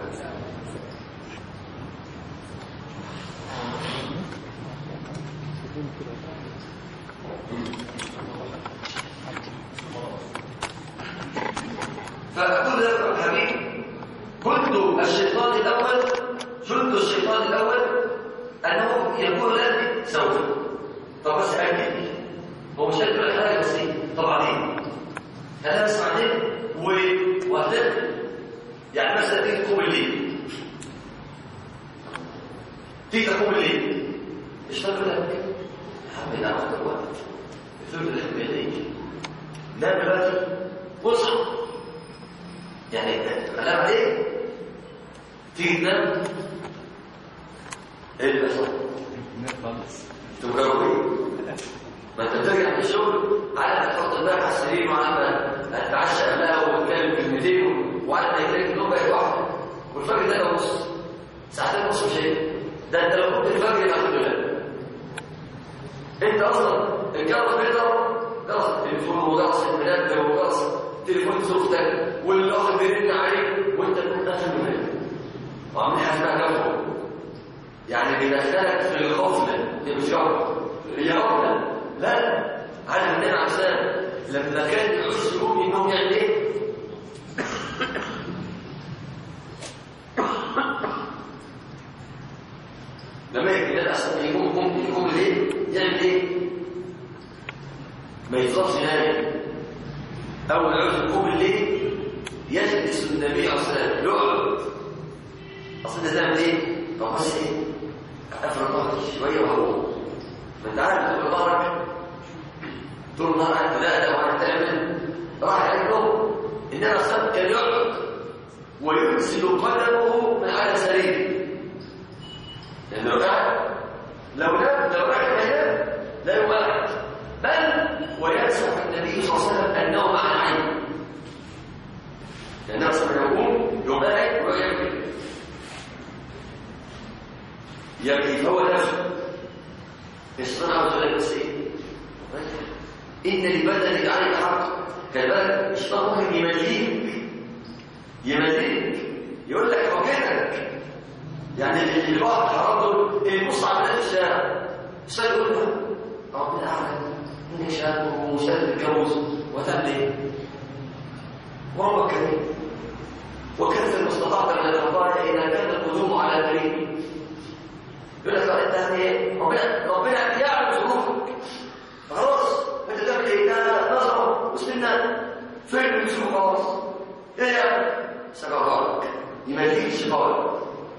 فأقول لك يا حبيبي كنت الشيطان الأول جند الشيطان الأول أنه يقول لك سوف طب بس أكد هو مش هيقول لك حاجة بسيطة طبعا إيه أنا بس بعدين و- وهتبقى يعني مثلا تيجي تقوم الليل تيجي تقوم الليل مش هتقول لك يا عم لا وقت الوقت الفيلم اللي احنا بيديك نام دلوقتي واصحى يعني كلام عليه تيجي تنام ايه اللي بيحصل؟ تجرب ايه؟ ما انت بترجع من الشغل على ما تحط الباب على السرير وعلى ما تتعشى قبلها وتتكلم كلمتين وعلى ما يجيلك النوم بقت واحده والفجر ده ونص ساعتين ونص مش هيك ده انت لو قمت الفجر يبقى الحمد لله انت اصلا الجو بيضرب جرس التليفون وجرس المنبه وجرس تليفون زوجتك والاخ بيرن عليك وانت تكون داخل منك وعامل حاجه اسمها جنبه يعني بيدخلك في الغفله دي مش غفله هي غفله لا عارف النبي عليه السلام لما كان يعوز يقوم النوم يعمل ايه؟ لما يجي النبي اصلا يقوم يقوم يقوم الليل يعمل ايه؟ ما يفضلش نايم اول عاوز يقوم الليل يجلس النبي عليه الصلاه والسلام يقعد اصل ده تعمل ايه؟ طب بس ايه؟ افرد ظهري شويه وهقوم ما انت عارف طول ظهرك طول النهار قاعد تلاقي وقاعد تعمل راح على النوم انما الصلاه كان يقعد وينزل قدمه من على سريره لأنه قاعد لو نام لو راح ينام لا يقعد بل وينسح النبي صلى الله عليه وسلم النوم على العين لأنه صلى الله عليه وسلم يقوم يبارك ويعمل يبكي فهو نفسه الصنع وتقول بس ايه ان لبدنك عليك حق كذلك الشيطان ممكن يمليك يمليك يقول لك حكيتك يعني الواحد حرام يبص على بنات الشارع الشارع يقول له ربنا اعلم انك شاب ومشتاق تتجوز وتعمل ايه؟ وربك كريم وكيف ما استطعت من الخطايا اذا كان القدوم على كريم يقول لك انت يعني ربنا ربنا يعلم ظروفك خلاص انت تعمل ايه؟ ده نظره وسنه فين الاسلوب خلاص ايه يعني؟ سبب يمليك الشيطان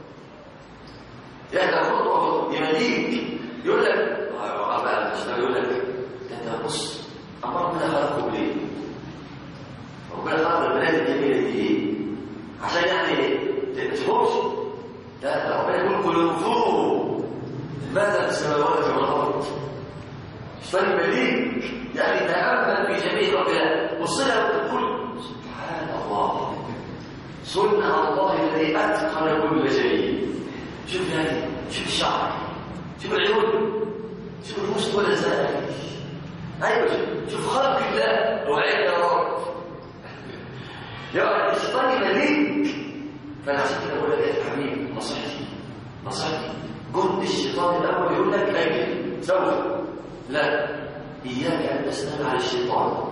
يحدى خطوة يمليك يقول لك بقى الاشتغل يقول لك انت بص اما ربنا خلقكم ليه؟ ربنا خلق البنات الجميلة دي ليه؟ عشان يعني تفهمش لا ده ربنا يقول كل انظروا ماذا في السماوات والارض الشيطان يمليك يعني تأمل في جميع ربنا بص لها وتقول سبحان الله سنة الله الذي أتقن كل شيء شوف هذه شوف الشعر شوف العيون شوف الوسط ولا زال ايوه شوف, شوف خلق الله وعين يا رب يا الشيطان يمليك فانا عشان كده بقول لك يا حبيبي نصيحتي نصيحتي جند الشيطان الاول يقول لك اجل سوف لا اياك ان تستمع على الشيطان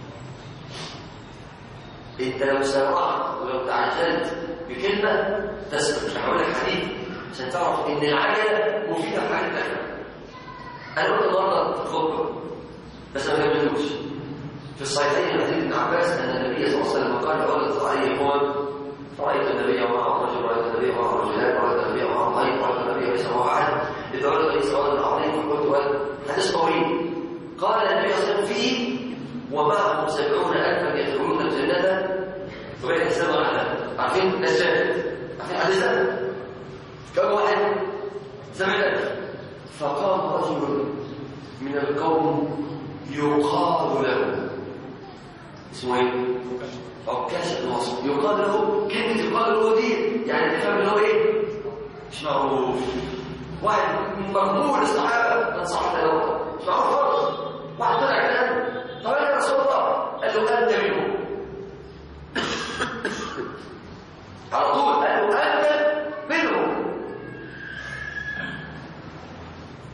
انت لو سرعت ولو تعجلت بكلمه تسكت مش هقول لك حديث عشان تعرف ان العجله مفيده في حاجه ثانيه انا قلت النهارده في الخطبه بس ما كملتوش في الصحيحين من حديث ابن عباس ان النبي صلى الله عليه وسلم قال عرضت علي قوم رايت النبي ومعه رجل رايت النبي ومعه رجلان رايت النبي ومعه طيب رايت النبي ليس معه احد اذا عرض لي سؤال عظيم فقلت حديث طويل قال النبي صلى الله عليه وسلم فيه ومعهم سبعون الفا يدخلون الجنه بغير حساب ولا عذاب عارفين نجاة عارفين حديث كم واحد سمعت فقام رجل من القوم يقال له اسمه ايه؟ عكاش بن مصر يقال له كلمة يقال له دي يعني تفهم اللي هو ايه؟ مش معروف واحد من مجموع الصحابة من صحابة له مش معروف خالص واحد طلع كده طب يا رسول الله قال له أنت منهم على طول قال له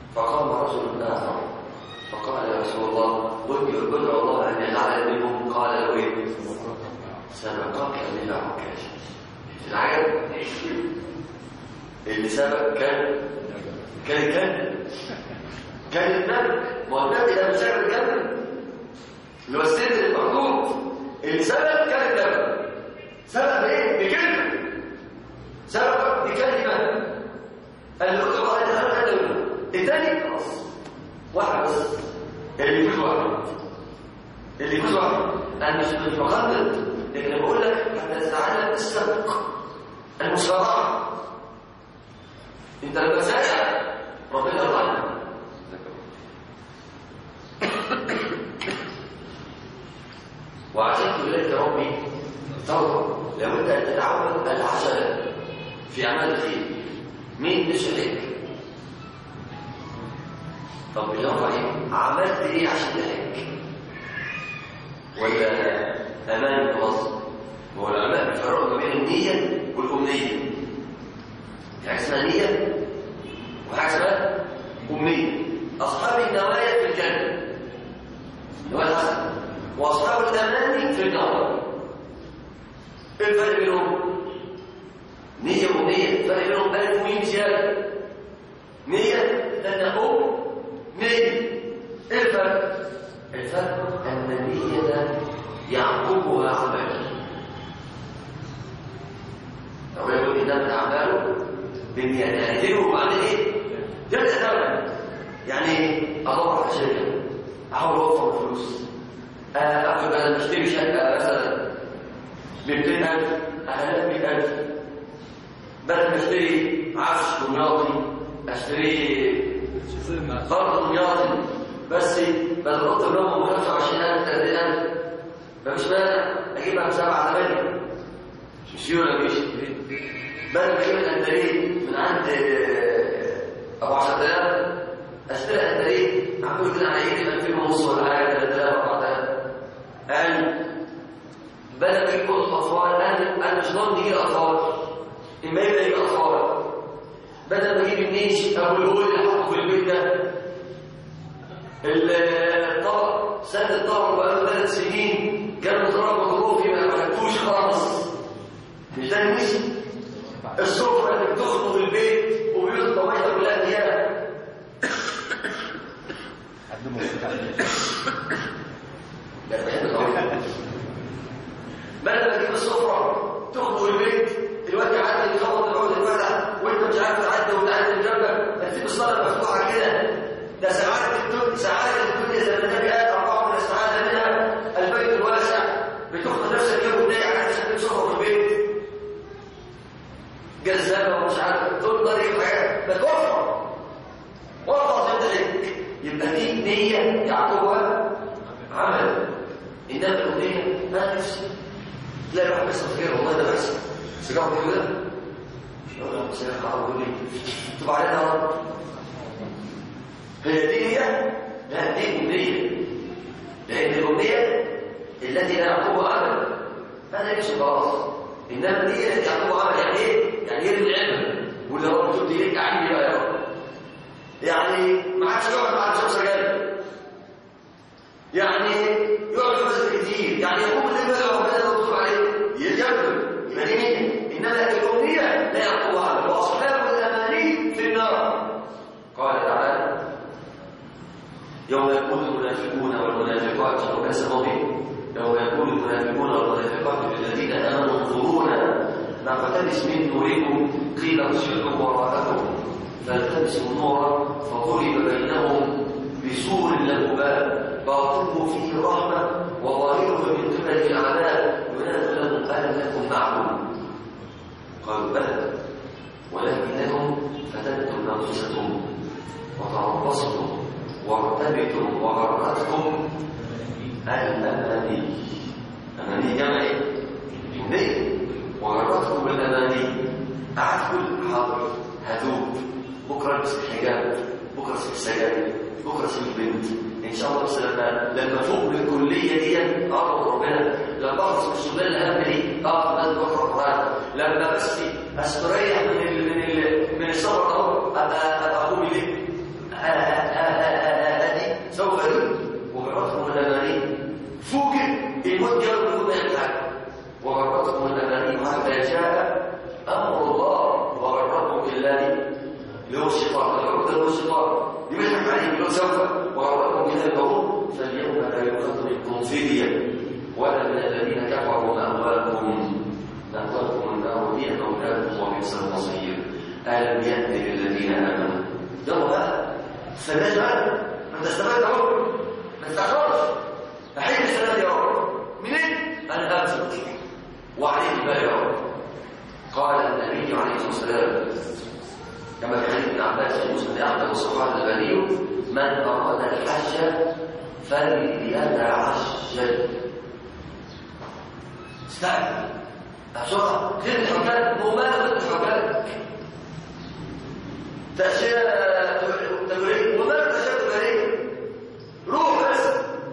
فقام رجل آخر فقال يا رسول الله ادعو الله أن يجعل منهم قال له إيه سبقك بلا عكاش العجب اللي سبق كان كان الكلب كان النبي ما هو النبي ده مش سبب الكلب اللي هو السن المحدود اللي سبب كان النبي سبب ايه بكلمه سبب بكلمه قال له ادعو الله ان يجعل منهم الثاني خلاص واحد بس اللي يفوز واحد اللي يفوز واحد انا مش مش بخطط لكن أنا بقول لك حتى تتعلم السبق المسارعه انت لما سارع ربنا يرضى عنك وعجبت اليك يا ربي ترى لو انت تتعود العجله في اعمال الخير مين مش عليك طب بالله عليك عملت ايه عشان تحج ولا امان الوظف هو العلماء بيفرقوا ما بين النيه والامنيه في حاجه اسمها نيه وحاجه اسمها امنيه اصحاب النوايا في الجنه هو الحسن واصحاب الاماني في النار ايه الفرق بينهم نيه وامنيه الفرق بينهم الف وميم زياده نيه تنقوم نيه ايه الفرق الفرق ان النيه يعقبها عمل لو يقول انما الاعمال بالنيات يعني دينه معنى ايه يبدا دولة يعني ادور على شركه احاول اوفر فلوس اخد بدل ما اشتري شقه مثلا ب 200000 اخليها ب 100000 بدل ما اشتري عفش دمياطي اشتري فرد دمياطي بس بدل ما اطلب لهم 25000 30000 فمش مانع اجيبها ب 7 8 مش ولا مش بدل ما اجيب الانتريه من عند ابو 10000 اشتري انتريه اعمل كده على ايدي 2000 ونص ولا حاجه 3000 4000 قال بدل ما اجيب كل الاطفال انا انا مش ضامن يجي الاطفال اما يبقى يجي اطفال بدل ما اجيب النيش او الهول اللي حطه في البيت ده الطبق سد الطبق بقاله ثلاث سنين جاب تراب مضروب ما خدتوش خالص مش ده النيش السفرة اللي بتخطب البيت وبيوت الطبيعية كلها ديانة لا بحب الطبيعية بدل ما تجيب السفرة تخطب البيت الواد يعدي يخبط العود الفتح وانت مش عارف تعدي وتعدي جنبك هتسيب الصلاة مفتوحة كده ده سعادة الدنيا سعادة الدنيا زي ما النبي قال أربعة من السعادة منها البيت الواسع بتخطب نفسك يوم وتضايق على نفسك تجيب سفرة في البيت جذابه ومش عارف طول طريق حاجات بتوفر وقف تدرك يبقى دي نيه يعقبها عمل انما الامنيه ما نفسي لا يروح بس خير والله ده بس سيجاره كده يقول لك سيجاره حرام يقول لي طب علينا رب هي دي هي لا دي امنيه لان الامنيه التي لا يعقبها عمل هذا ليش خلاص انما دي التي يعقبها عمل يعني ايه يعني يرمي العلم واللي رب شفت ليك عندي بقى يا رب يعني ما عادش يقعد مع الشمس سجاير يعني يقعد يمسك كتير يعني يقوم الليل بقى ربنا مكتوب عليه يجرب يبقى دي نيه انما الامنيه لا يعقبها عمل واصحاب الاماني في النار قال تعالى يوم يقول المنافقون والمنافقات وكاس مضي يوم يقول المنافقون والمنافقات للذين امنوا انظرونا نقتبس من نوركم قيل ارجعوا وراءكم فالتبسوا نورا فضرب بينهم بسور له باب باطنه فيه رحمه وظاهره من قبل العذاب ينادى لهم الم لكم معكم قالوا بلى ولكنكم فتنتم انفسكم وتربصتم وارتبتم وغرتكم الاماني اماني جمع ايه؟ امنيه وغرتكم الاماني قعدت كل حاضر هذوب بكره البس الحجاب بكره اسيب السجاير بكره اسيب البنت ان شاء الله بس لما لما فوق من الكليه دي اقرب ربنا لما اخلص من الشغلانه الاهم دي اقف لازم بقرا القران لما بس استريح من ال من ال من السفر اهو ابقى ابقى اقوم الليل اللي هو الشيطان العقدة اللي هو الشيطان بيضحك عليك يقول سوف وأراكم من الموت فاليوم لا يؤخذ منكم فدية ولا من الذين كفروا مأواكم مأواكم النار هي مولاكم وبئس المصير ألم يأت للذين آمنوا يلا بقى السنة دي بقى ما انت استفدت اهو ما تستعجلش احب السنة دي اهو منين؟ انا امسك وعليه بقى يا رب قال النبي عليه الصلاة والسلام كما في حديث ابن عباس في مسلم احمد والصحابه الغني من اراد الحج فليتعجل استعجل بسرعه غير الحجاج وماذا الحجاج تأشيرة تجريب وماذا تأشيرة تجريب روح بس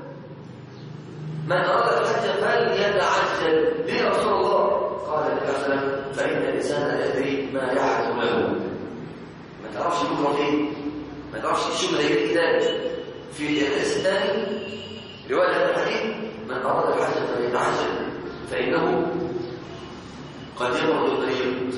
من أراد الحج فليتعجل ليه يا رسول الله قال النبي صلى الله عليه وسلم فإن الإنسان لا يدري ما يحدث له ما تعرفش بكره فين ما تعرفش الشغل هيجي تاني في الحديث الثاني روايه هذا الحديث من اراد الحج فليتعجل فانه قد يمرض الطريق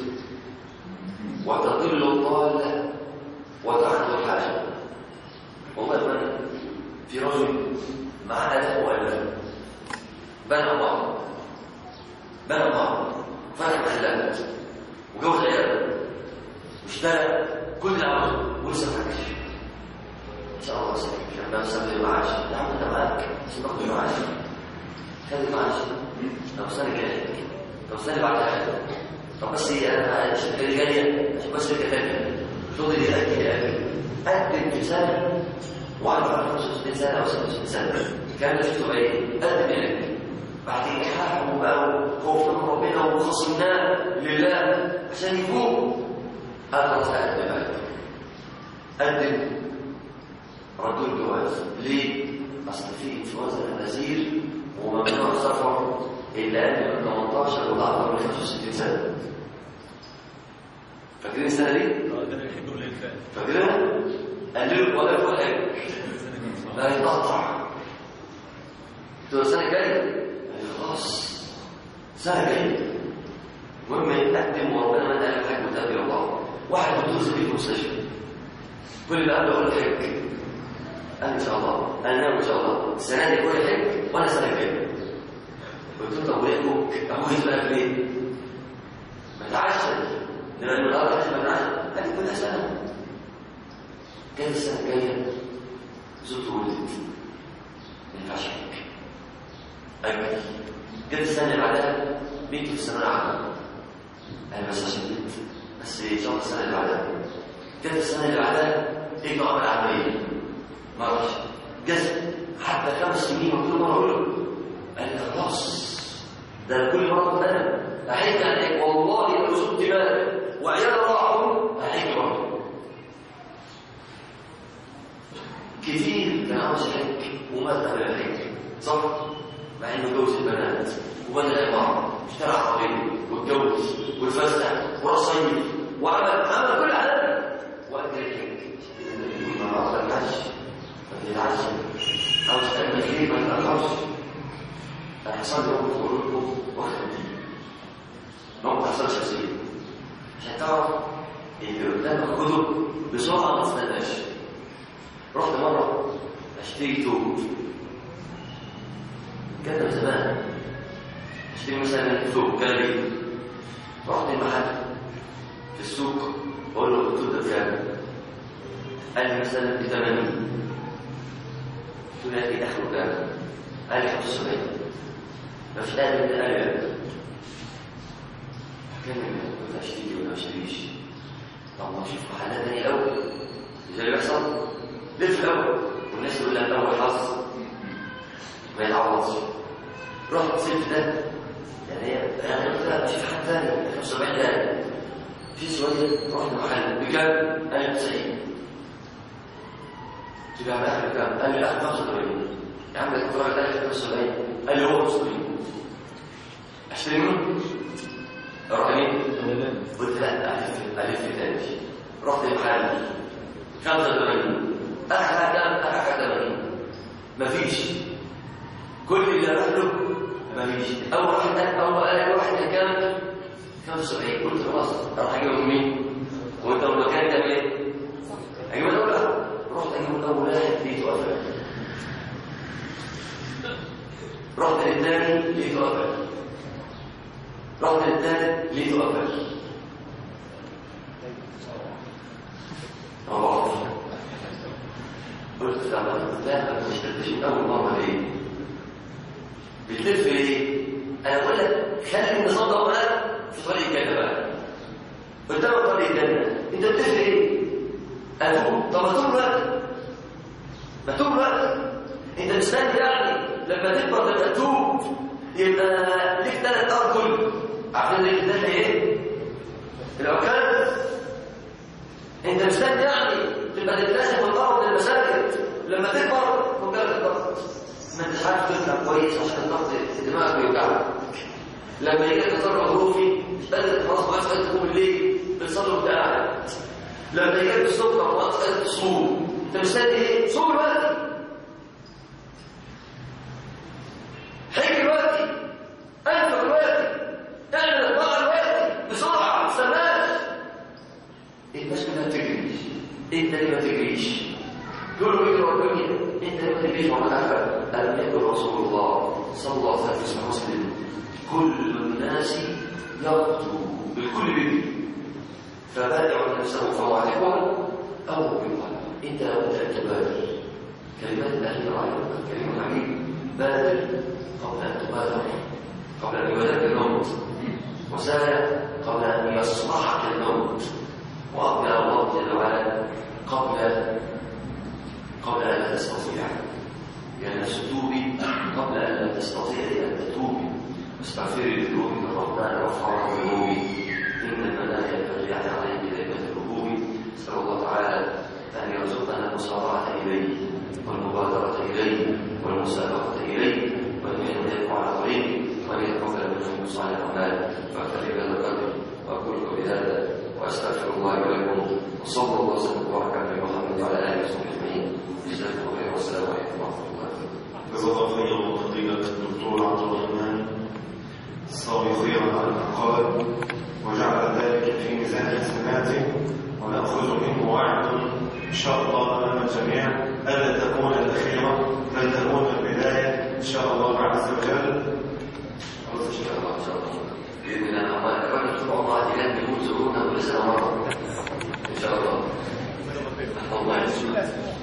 وتضل الضاله وتعد الحاجه والله من في رجل معاه الاف والاف بنى بعض بنى بعض فتح محلات وجوز عياله واشترى كل اللي عاوزه ولسه ما حكش ان شاء الله سيدي مش عارف نفسك المعاش يا عم انت معاك بس باخد المعاش خد المعاش طب السنه الجايه طب السنه اللي بعدها طب بس هي انا الشركه اللي جايه عشان بس شركه ثانيه شغلي يأكل يأكل قدم في سنه وعنده 65 سنه او 66 سنه الكلام ده شفته ايه؟ قدم يأكل بعد إلحاح وبقى خوف من ربنا وخصمناه لله عشان يفوق هذا خلاص قدم بقى قدم ردوا الجواز ليه؟ أصل في انفلونزا النزير وممنوع السفر إلا أقل من 18 والأكثر من 65 سنة فاكرين السنة دي؟ فاكرينها؟ قللوا ولا ولا حاجة لا يتقطع تقول السنة الجاية خلاص سنة جاية المهم يقدم وربنا من قال الحج وتأبي الله واحد دكتور زميل في المستشفى كل اللي قبله يقول الحج قال ان شاء الله انا ناوي ان شاء الله السنه دي يكون الحج وانا السنه الجايه قلت له طب وليه ابوك ابوك يسالك ليه؟ ما تعشى لما النهارده ما تعشى قال لي كلها سنه جت السنه الجايه زوجته ولدت ما ينفعش حج أجل جت السنة اللي بعدها بنتي في الثانوية العامة أنا بس عشان بنت بس إن شاء الله السنة اللي بعدها جت السنة اللي بعدها ابنه عمل عملية ما أعرفش جت حتى خمس سنين وكل مرة أقول له قال لي خلاص ده أنا كل مرة أنا أحج عليك والله لو زدت مالك وعيال راحوا أحج برضه كتير كان عاوز يحج ومات قبل الحج صح؟ مع انه جوز البنات وبنى العمارة اشترى عربية واتجوز واتفسح ورصيف وعمل عمل كل هذا وأجل الحج النبي ما أراد الحج فليتعجل أو استنى كثير ما تأخرش هيحصل لي موقف أقول لكم واخد موقف حصل شخصيا عشان تعرف اللي قدامك كتب بسرعة ما تستناش رحت مرة اشتري توب كتب زمان اشتري مثلا ثوب كاري رحت المحل في السوق بقول له الثوب ده بكام؟ قال لي مثلا ب 80 قلت له يا اخي اخره كام؟ قال لي 75 ما فيش اقل من قال كمل قلت اشتري ولا ما اشتريش طب ما اشوف محلات تانية الاول زي اللي بيحصل لف الاول والناس يقول لك اول حظ ما يتعوضش رحت سلف ده يعني هي انا قلت لا اشوف حد ثاني 75 ده في شويه رحت محل بكام؟ قال لي 90 قلت له يا عم اخر بكام؟ قال لي اخر 85 يا عم انت راجل قال لي 75 قال لي هو 75 اشتري منه؟ اروح مين؟ قلت لا الف الف تاني رحت المحل 85 اخر كام؟ اخر 80 مفيش كل اللي راح له مفيش اول واحد اول واحد كان 75 قلت خلاص اروح اجيبه من مين؟ وانت المكان ده ايه؟ ما بعرفش قلت لا لا ما اشتريتش من اول مره ليه بتلف ليه انا بقول لك خلي النظام ده معاك في طريق الجنه بقى قدامك طريق الجنه انت بتلف ليه اتوب طب اتوب بقى ما توب بقى انت مستني يعني لما تكبر لما تتوب يبقى ليك ثلاث ارجل عارفين ليك ده ايه العكاز انت مستني يعني تبقى تلتزم وتقرب من المساجد لما تكبر وكانت الضغط ما انتش عارف تطلع كويس عشان الضغط دماغك بيوجعك لما يجي لك ضربه ظروفي مش قادر خلاص ما عادش قادر تقوم الليل بتصلي وانت قاعد لما يجي لك السكر ما عادش قادر تصوم انت مستني ايه؟ صوم دلوقتي حج دلوقتي انفق دلوقتي اعمل الطاعه دلوقتي بسرعه ما تستناش الناس كلها بتجري انت ليه ما تجريش دول بيجروا الدنيا انت ليه ما تجريش وما تعرف الم يكن رسول الله صلى الله عليه وسلم في مسلم كل الناس يغدو بالكل بيجري فبادع نفسه فواحبها او بالقلب انت لابد ان تبادر كلمات الاخيره ايضا كلمه عجيب بادر قبل ان تبادر قبل ان يبادرك الموت وسارع قبل ان يصلحك الموت وأقبل الله جل وعلا قبل قبل أن لا تستطيع لأن ستوبي قبل أن لا تستطيعي أن تتوبي واستغفري لذنوبك الرحمن واغفر ذنوبي إن الملائكة تجعل عليك دائما الركوب نسأل الله تعالى أن يرزقنا المسارعة إليه والمبادرة إليه والمسابقة إليه وأن يهديكم على طريقه وأن يتقبل منكم صالح الأعمال فأكتفي بهذا القدر وأقول بهذا واستغفر الله ولكم وصلى الله وسلم وبارك على محمد وعلى اله وصحبه اجمعين جزاكم خير والسلام عليكم ورحمه الله جزاك الله خيرا فضيلة الدكتور عبد الرحمن الصاوي خيرا على ما قال وجعل ذلك في ميزان حسناته ونأخذ منه وعد إن شاء الله أمام الجميع ألا تكون الأخيرة بل تكون البداية إن شاء الله عز وجل خلاص ان شاء الله ان شاء الله باذن الله الله الراجل طول عمره هناك بيموت زورونا كل سنه مره ان شاء الله الله يسلمك